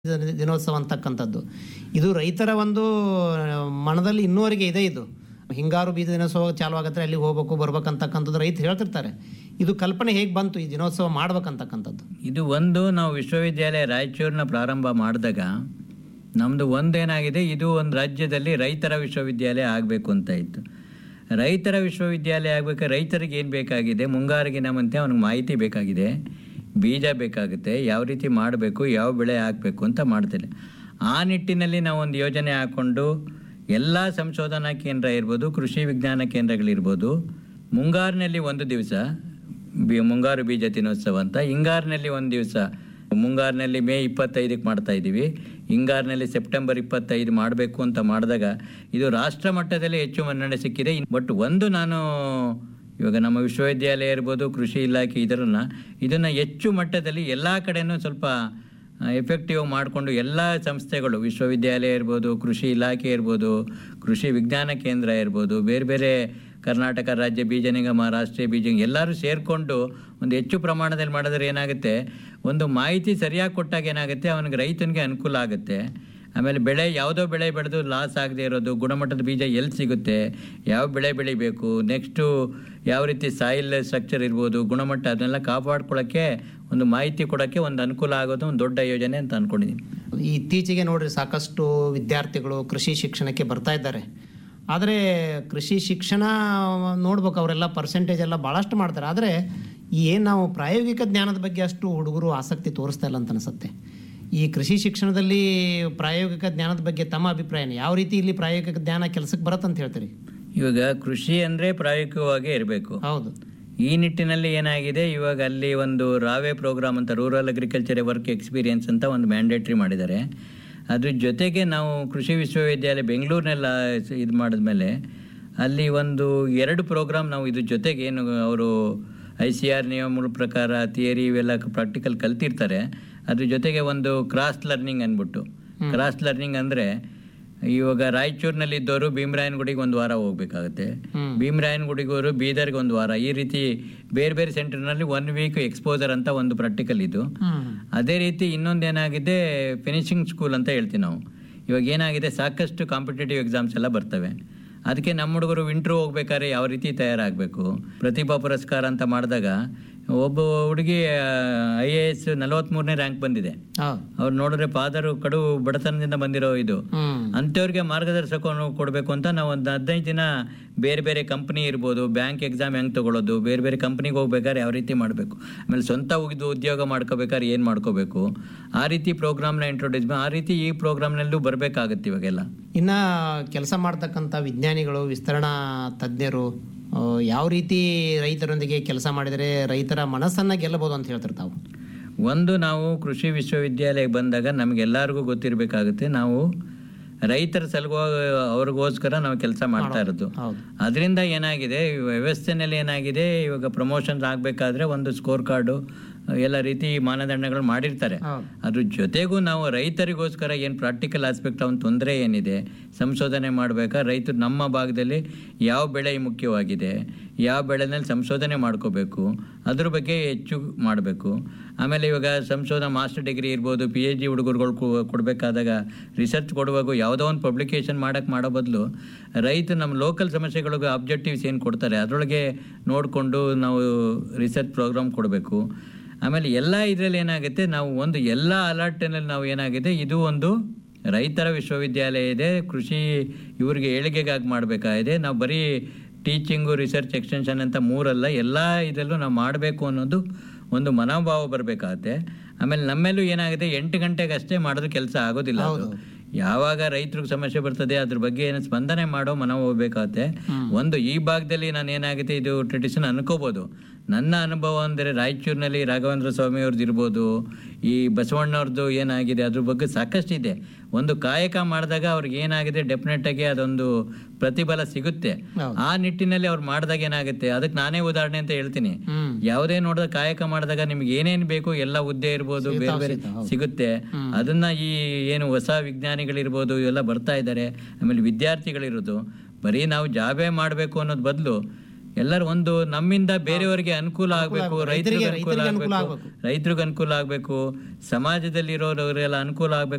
ದಿನ- ದಿನೋತ್ಸವ ಅಂತಕ್ಕಂಥದ್ದು ಇದು ರೈತರ ಒಂದು ಆ, ಮನದಲ್ಲಿ ಇನ್ನೂವರೆಗೆ ಇದೆ ಇದು ಹಿಂಗಾರು ಬೀಜ ದಿನೋತ್ಸವ ಚಾಲು ಆಗತ್ತೆ ಅಲ್ಲಿಗೆ ಹೋಗ್ಬೇಕು ಬರ್ಬೇಕಂತಕ್ಕಂಥದ್ದು ರೈತರು ಹೇಳ್ತಿರ್ತಾರೆ ಇದು ಕಲ್ಪನೆ ಹೇಗೆ ಬಂತು ಈ ದಿನೋತ್ಸವ ಮಾಡ್ಬೇಕಂತಕ್ಕಂಥದ್ದು ಇದು ಒಂದು ನಾವು ವಿಶ್ವವಿದ್ಯಾಲಯ ರಾಯಚೂರಿನ ಪ್ರಾರಂಭ ಮಾಡಿದಾಗ ನಮ್ಮದು ಒಂದೇನಾಗಿದೆ ಇದು ಒಂದು ರಾಜ್ಯದಲ್ಲಿ ರೈತರ ವಿಶ್ವವಿದ್ಯಾಲಯ ಆಗಬೇಕು ಅಂತ ಇತ್ತು ರೈತರ ವಿಶ್ವವಿದ್ಯಾಲಯ ಆಗಬೇಕಾದ್ರೆ ರೈತರಿಗೆ ಏನು ಬೇಕಾಗಿದೆ ಮುಂಗಾರಿಗೆ ನಮ್ಮಂತೆ ಅವ್ನಿಗೆ ಮಾಹಿತಿ ಬೇಕಾಗಿದೆ ಬೀಜ ಬೇಕಾಗುತ್ತೆ ಯಾವ ರೀತಿ ಮಾಡಬೇಕು ಯಾವ ಬೆಳೆ ಹಾಕಬೇಕು ಅಂತ ಮಾಡ್ತೇನೆ ಆ ನಿಟ್ಟಿನಲ್ಲಿ ನಾವು ಒಂದು ಯೋಜನೆ ಹಾಕ್ಕೊಂಡು ಎಲ್ಲ ಸಂಶೋಧನಾ ಕೇಂದ್ರ ಇರ್ಬೋದು ಕೃಷಿ ವಿಜ್ಞಾನ ಕೇಂದ್ರಗಳಿರ್ಬೋದು ಮುಂಗಾರಿನಲ್ಲಿ ಒಂದು ದಿವಸ ಬಿ ಮುಂಗಾರು ಬೀಜ ದಿನೋತ್ಸವ ಅಂತ ಹಿಂಗಾರಿನಲ್ಲಿ ಒಂದು ದಿವಸ ಮುಂಗಾರಿನಲ್ಲಿ ಮೇ ಇಪ್ಪತ್ತೈದಕ್ಕೆ ಮಾಡ್ತಾ ಇದ್ದೀವಿ ಹಿಂಗಾರಿನಲ್ಲಿ ಸೆಪ್ಟೆಂಬರ್ ಇಪ್ಪತ್ತೈದು ಮಾಡಬೇಕು ಅಂತ ಮಾಡಿದಾಗ ಇದು ರಾಷ್ಟ್ರ ಮಟ್ಟದಲ್ಲಿ ಹೆಚ್ಚು ಮನ್ನಣೆ ಸಿಕ್ಕಿದೆ ಬಟ್ ಒಂದು ನಾನು ಇವಾಗ ನಮ್ಮ ವಿಶ್ವವಿದ್ಯಾಲಯ ಇರ್ಬೋದು ಕೃಷಿ ಇಲಾಖೆ ಇದರನ್ನ ಇದನ್ನು ಹೆಚ್ಚು ಮಟ್ಟದಲ್ಲಿ ಎಲ್ಲ ಕಡೆನೂ ಸ್ವಲ್ಪ ಎಫೆಕ್ಟಿವ್ ಮಾಡಿಕೊಂಡು ಎಲ್ಲ ಸಂಸ್ಥೆಗಳು ವಿಶ್ವವಿದ್ಯಾಲಯ ಇರ್ಬೋದು ಕೃಷಿ ಇಲಾಖೆ ಇರ್ಬೋದು ಕೃಷಿ ವಿಜ್ಞಾನ ಕೇಂದ್ರ ಇರ್ಬೋದು ಬೇರೆ ಬೇರೆ ಕರ್ನಾಟಕ ರಾಜ್ಯ ಬೀಜ ನಿಗಮ ರಾಷ್ಟ್ರೀಯ ಬೀಜ ನಿಗಮ ಎಲ್ಲರೂ ಸೇರಿಕೊಂಡು ಒಂದು ಹೆಚ್ಚು ಪ್ರಮಾಣದಲ್ಲಿ ಮಾಡಿದ್ರೆ ಏನಾಗುತ್ತೆ ಒಂದು ಮಾಹಿತಿ ಸರಿಯಾಗಿ ಕೊಟ್ಟಾಗ ಏನಾಗುತ್ತೆ ಅವನಿಗೆ ರೈತನಿಗೆ ಅನುಕೂಲ ಆಗುತ್ತೆ ಆಮೇಲೆ ಬೆಳೆ ಯಾವುದೋ ಬೆಳೆ ಬೆಳೆದು ಲಾಸ್ ಆಗದೆ ಇರೋದು ಗುಣಮಟ್ಟದ ಬೀಜ ಎಲ್ಲಿ ಸಿಗುತ್ತೆ ಯಾವ ಬೆಳೆ ಬೆಳಿಬೇಕು ನೆಕ್ಸ್ಟು ಯಾವ ರೀತಿ ಸಾಯಿಲ್ ಸ್ಟ್ರಕ್ಚರ್ ಇರ್ಬೋದು ಗುಣಮಟ್ಟ ಅದನ್ನೆಲ್ಲ ಕಾಪಾಡ್ಕೊಳ್ಳೋಕ್ಕೆ ಒಂದು ಮಾಹಿತಿ ಕೊಡೋಕ್ಕೆ ಒಂದು ಅನುಕೂಲ ಆಗೋದು ಒಂದು ದೊಡ್ಡ ಯೋಜನೆ ಅಂತ ಅಂದ್ಕೊಂಡಿದ್ದೀನಿ ಈ ಇತ್ತೀಚೆಗೆ ನೋಡ್ರಿ ಸಾಕಷ್ಟು ವಿದ್ಯಾರ್ಥಿಗಳು ಕೃಷಿ ಶಿಕ್ಷಣಕ್ಕೆ ಬರ್ತಾ ಇದ್ದಾರೆ ಆದರೆ ಕೃಷಿ ಶಿಕ್ಷಣ ನೋಡ್ಬೇಕು ಅವರೆಲ್ಲ ಪರ್ಸೆಂಟೇಜ್ ಎಲ್ಲ ಭಾಳಷ್ಟು ಮಾಡ್ತಾರೆ ಆದರೆ ಏನು ನಾವು ಪ್ರಾಯೋಗಿಕ ಜ್ಞಾನದ ಬಗ್ಗೆ ಅಷ್ಟು ಹುಡುಗರು ಆಸಕ್ತಿ ತೋರಿಸ್ತಾ ಇಲ್ಲ ಅಂತ ಅನಿಸುತ್ತೆ ಈ ಕೃಷಿ ಶಿಕ್ಷಣದಲ್ಲಿ ಪ್ರಾಯೋಗಿಕ ಜ್ಞಾನದ ಬಗ್ಗೆ ತಮ್ಮ ಅಭಿಪ್ರಾಯನ ಯಾವ ರೀತಿ ಇಲ್ಲಿ ಪ್ರಾಯೋಗಿಕ ಜ್ಞಾನ ಕೆಲಸಕ್ಕೆ ಬರತ್ತಂತ ಹೇಳ್ತೀರಿ ಇವಾಗ ಕೃಷಿ ಅಂದರೆ ಪ್ರಾಯೋಗಿಕವಾಗಿ ಇರಬೇಕು ಹೌದು ಈ ನಿಟ್ಟಿನಲ್ಲಿ ಏನಾಗಿದೆ ಇವಾಗ ಅಲ್ಲಿ ಒಂದು ರಾವೆ ಪ್ರೋಗ್ರಾಮ್ ಅಂತ ರೂರಲ್ ಅಗ್ರಿಕಲ್ಚರ್ ವರ್ಕ್ ಎಕ್ಸ್ಪೀರಿಯನ್ಸ್ ಅಂತ ಒಂದು ಮ್ಯಾಂಡೇಟ್ರಿ ಮಾಡಿದ್ದಾರೆ ಅದ್ರ ಜೊತೆಗೆ ನಾವು ಕೃಷಿ ವಿಶ್ವವಿದ್ಯಾಲಯ ಬೆಂಗಳೂರಿನೆಲ್ಲ ಇದು ಮಾಡಿದ್ಮೇಲೆ ಅಲ್ಲಿ ಒಂದು ಎರಡು ಪ್ರೋಗ್ರಾಮ್ ನಾವು ಇದ್ರ ಜೊತೆಗೆ ಏನು ಅವರು ಐ ಸಿ ಆರ್ ನಿಯಮಗಳ ಪ್ರಕಾರ ಥಿಯರಿ ಇವೆಲ್ಲ ಪ್ರಾಕ್ಟಿಕಲ್ ಕಲ್ತಿರ್ತಾರೆ ಅದ್ರ ಜೊತೆಗೆ ಒಂದು ಕ್ರಾಸ್ ಲರ್ನಿಂಗ್ ಅಂದ್ಬಿಟ್ಟು ಕ್ರಾಸ್ ಲರ್ನಿಂಗ್ ಅಂದರೆ ಇವಾಗ ರಾಯಚೂರಿನಲ್ಲಿ ಇದ್ದವರು ಭೀಮರಾಯನಗುಡಿಗೆ ಒಂದು ವಾರ ಹೋಗ್ಬೇಕಾಗುತ್ತೆ ಹ್ಮ್. ಭೀಮರಾಯನಗುಡಿಗೋರು ಬೀದರ್ಗೆ ಒಂದು ವಾರ ಈ ರೀತಿ ಬೇರೆ ಬೇರೆ ಸೆಂಟರ್ನಲ್ಲಿ ಒನ್ ವೀಕ್ ಎಕ್ಸ್ಪೋಜರ್ ಅಂತ ಒಂದು ಪ್ರಾಕ್ಟಿಕಲ್ ಇದು ಹ್ಮ್ ಅದೇ ರೀತಿ ಇನ್ನೊಂದೇನಾಗಿದೆ ಫಿನಿಶಿಂಗ್ ಸ್ಕೂಲ್ ಅಂತ ಹೇಳ್ತೀವಿ ನಾವು ಇವಾಗ ಏನಾಗಿದೆ ಸಾಕಷ್ಟು ಕಾಂಪಿಟೇಟಿವ್ ಎಕ್ಸಾಮ್ಸ್ ಎಲ್ಲ ಬರ್ತವೆ ಅದಕ್ಕೆ ನಮ್ಮ ಹುಡುಗರು ಇಂಟ್ರೂ ಹೋಗ್ಬೇಕಾದ್ರೆ ಯಾವ ರೀತಿ ತಯಾರಾಗಬೇಕು ಪ್ರತಿಭಾ ಪುರಸ್ಕಾರ ಅಂತ ಮಾಡಿದಾಗ ಒಬ್ಬ ಹುಡುಗಿ ಐ ಎ ಎಸ್ ನಲವತ್ತ್ಮೂರನೇ ರ್ಯಾಂಕ್ ಬಂದಿದೆ ಹೌದು ಅವ್ರು ನೋಡಿದ್ರೆ ಫಾದರು ಕಡು ಬಡತನದಿಂದ ಬಂದಿರೋ ಇದು ಹ್ಮ್ ಅಂಥವ್ರಿಗೆ ಮಾರ್ಗದರ್ಶಕವನ್ನು ಕೊಡಬೇಕು ಅಂತ ನಾವು ಒಂದು ಹದಿನೈದು ದಿನ ಬೇರೆ ಬೇರೆ ಕಂಪ್ನಿ ಇರ್ಬೋದು ಬ್ಯಾಂಕ್ ಎಕ್ಸಾಮ್ ಹೆಂಗೆ ತಗೊಳ್ಳೋದು ಬೇರೆ ಬೇರೆ ಕಂಪ್ನಿಗೆ ಹೋಗ್ಬೇಕಾದ್ರೆ ಯಾವ ರೀತಿ ಮಾಡಬೇಕು ಆಮೇಲೆ ಸ್ವಂತ ಹೋಗಿದ್ದು ಉದ್ಯೋಗ ಮಾಡ್ಕೋಬೇಕಾದ್ರೆ ಏನು ಮಾಡ್ಕೋಬೇಕು ಆ ರೀತಿ ಪ್ರೋಗ್ರಾಮ್ನ ಇಂಟ್ರೊಡ್ಯೂಸ್ ಆ ರೀತಿ ಈ ಪ್ರೋಗ್ರಾಮ್ನಲ್ಲೂ ಬರಬೇಕಾಗತ್ತೆ ಇವಾಗೆಲ್ಲ ಇನ್ನು ಕೆಲಸ ಮಾಡ್ತಕ್ಕಂಥ ವಿಜ್ಞಾನಿಗಳು ವಿಸ್ತರಣಾ ತಜ್ಞರು ಆ, ಯಾವ ರೀತಿ ರೈತರೊಂದಿಗೆ ಕೆಲಸ ಮಾಡಿದರೆ ರೈತರ ಮನಸ್ಸನ್ನು ಗೆಲ್ಲಬಹುದು ಅಂತ ಹೇಳ್ತಾರೆ ತಾವು ಒಂದು ನಾವು ಕೃಷಿ ವಿಶ್ವವಿದ್ಯಾಲಯಕ್ಕೆ ಬಂದಾಗ ನಮಗೆಲ್ಲರಿಗೂ ಗೊತ್ತಿರಬೇಕಾಗುತ್ತೆ ನಾವು ರೈತರ ಸಲುವಾಗಿ ಅವ್ರಿಗೋಸ್ಕರ ನಾವು ಕೆಲಸ ಮಾಡ್ತಾ ಇರೋದು ಹೌದು ಅದರಿಂದ ಏನಾಗಿದೆ ಈ ವ್ಯವಸ್ಥೆನಲ್ಲಿ ಏನಾಗಿದೆ ಇವಾಗ ಪ್ರಮೋಷನ್ಸ್ ಆಗಬೇಕಾದ್ರೆ ಒಂದು ಸ್ಕೋರ್ ಕಾರ್ಡು ಎಲ್ಲ ರೀತಿ ಮಾನದಂಡಗಳು ಮಾಡಿರ್ತಾರೆ ಹೌದು ಅದ್ರ ಜೊತೆಗೂ ನಾವು ರೈತರಿಗೋಸ್ಕರ ಏನು ಪ್ರಾಕ್ಟಿಕಲ್ ಆಸ್ಪೆಕ್ಟ್ ಅವನ ತೊಂದರೆ ಏನಿದೆ ಸಂಶೋಧನೆ ಮಾಡಬೇಕಾ ರೈತರು ನಮ್ಮ ಭಾಗದಲ್ಲಿ ಯಾವ ಬೆಳೆ ಮುಖ್ಯವಾಗಿದೆ ಯಾವ ಬೆಳೆನಲ್ಲಿ ಸಂಶೋಧನೆ ಮಾಡ್ಕೋಬೇಕು ಅದ್ರ ಬಗ್ಗೆ ಹೆಚ್ಚು ಮಾಡಬೇಕು ಆಮೇಲೆ ಇವಾಗ ಸಂಶೋಧನಾ ಮಾಸ್ಟರ್ ಡಿಗ್ರಿ ಇರ್ಬೋದು ಪಿ ಎಚ್ ಡಿ ಹುಡುಗರುಗಳು ಕೊಡಬೇಕಾದಾಗ ರಿಸರ್ಚ್ ಕೊಡುವಾಗ ಯಾವುದೋ ಒಂದು ಪಬ್ಲಿಕೇಶನ್ ಮಾಡೋಕ್ಕೆ ಮಾಡೋ ಬದಲು ರೈತ ನಮ್ಮ ಲೋಕಲ್ ಸಮಸ್ಯೆಗಳಿಗೆ ಅಬ್ಜೆಕ್ಟಿವ್ಸ್ ಏನು ಕೊಡ್ತಾರೆ ಅದರೊಳಗೆ ನೋಡಿಕೊಂಡು ನಾವು ರಿಸರ್ಚ್ ಪ್ರೋಗ್ರಾಮ್ ಕೊಡಬೇಕು ಆಮೇಲೆ ಎಲ್ಲ ಇದರಲ್ಲಿ ಏನಾಗುತ್ತೆ ನಾವು ಒಂದು ಎಲ್ಲ ಅಲರ್ಟ್ನಲ್ಲಿ ನಾವು ಏನಾಗಿದೆ ಇದು ಒಂದು ರೈತರ ವಿಶ್ವವಿದ್ಯಾಲಯ ಇದೆ ಕೃಷಿ ಇವ್ರಿಗೆ ಏಳಿಗೆಗಾಗಿ ಮಾಡಬೇಕಾಗಿದೆ ನಾವು ಬರೀ ಟೀಚಿಂಗು ರಿಸರ್ಚ್ ಎಕ್ಸ್ಟೆನ್ಷನ್ ಅಂತ ಮೂರಲ್ಲ ಎಲ್ಲ ಇದರಲ್ಲೂ ನಾವು ಮಾಡಬೇಕು ಅನ್ನೋದು ಒಂದು ಮನೋಭಾವ ಬರಬೇಕಾಗತ್ತೆ ಆಮೇಲೆ ನಮ್ಮೆಲ್ಲೂ ಏನಾಗಿದೆ ಎಂಟು ಗಂಟೆಗೆ ಅಷ್ಟೇ ಮಾಡಿದ್ರೆ ಕೆಲಸ ಆಗೋದಿಲ್ಲ ಅದು ಯಾವಾಗ ರೈತರಿಗೆ ಸಮಸ್ಯೆ ಬರ್ತದೆ ಅದ್ರ ಬಗ್ಗೆ ಏನು ಸ್ಪಂದನೆ ಮಾಡೋ ಮನೋಭಾವ ಬೇಕಾಗುತ್ತೆ ಒಂದು ಈ ಭಾಗದಲ್ಲಿ ನಾನು ಏನಾಗುತ್ತೆ ಇದು ಟ್ರೆಡಿಷನ್ ಅನ್ಕೋಬೋದು ನನ್ನ ಅನುಭವ ಅಂದರೆ ರಾಯಚೂರಿನಲ್ಲಿ ರಾಘವೇಂದ್ರ ಸ್ವಾಮಿ ಅವ್ರದ್ದು ಇರ್ಬೋದು ಈ ಬಸವಣ್ಣವ್ರದ್ದು ಏನಾಗಿದೆ ಅದ್ರ ಬಗ್ಗೆ ಸಾಕಷ್ಟು ಇದೆ ಒಂದು ಕಾಯಕ ಮಾಡಿದಾಗ ಅವ್ರಿಗೆ ಏನಾಗಿದೆ ಡೆಫಿನೆಟ್ ಆಗಿ ಅದೊಂದು ಪ್ರತಿಫಲ ಸಿಗುತ್ತೆ ಹೌದು. ಆ ನಿಟ್ಟಿನಲ್ಲಿ ಅವ್ರು ಮಾಡಿದಾಗ ಏನಾಗುತ್ತೆ ಅದಕ್ಕೆ ನಾನೇ ಉದಾಹರಣೆ ಅಂತ ಹೇಳ್ತೀನಿ ಹ್ಮ್ ಯಾವುದೇ ನೋಡಿದ ಕಾಯಕ ಮಾಡಿದಾಗ ನಿಮ್ಗೆ ಏನೇನು ಬೇಕು ಎಲ್ಲ ಹುದ್ದೆ ಇರ್ಬೋದು ಬೇರೆ ಬೇರೆ ಸಿಗ್ತಾವ್, ಹೌದು. ಸಿಗುತ್ತೆ ಅದನ್ನ ಈ ಏನು ಹೊಸ ವಿಜ್ಞಾನಿಗಳಿರ್ಬೋದು ಇವೆಲ್ಲ ಬರ್ತಾ ಇದ್ದಾರೆ ಆಮೇಲೆ ವಿದ್ಯಾರ್ಥಿಗಳಿರೋದು ಬರೀ ನಾವು ಜಾಬೇ ಮಾಡಬೇಕು ಅನ್ನೋದು ಬದಲು ಎಲ್ಲರೂ ಒಂದು ನಮ್ಮಿಂದ ಬೇರೆಯವರಿಗೆ ಅನುಕೂಲ ಆಗಬೇಕು ರೈತರಿಗೆ ರೈತರಿಗೆ ಅನುಕೂಲ ಅನುಕೂಲ ಆಗಬೇಕು ರೈತರಿಗೆ ಅನುಕೂಲ ಆಗಬೇಕು ಸಮಾಜದಲ್ಲಿರೋರೆಲ್ಲ ಅನುಕೂಲ ಆಗಬೇಕು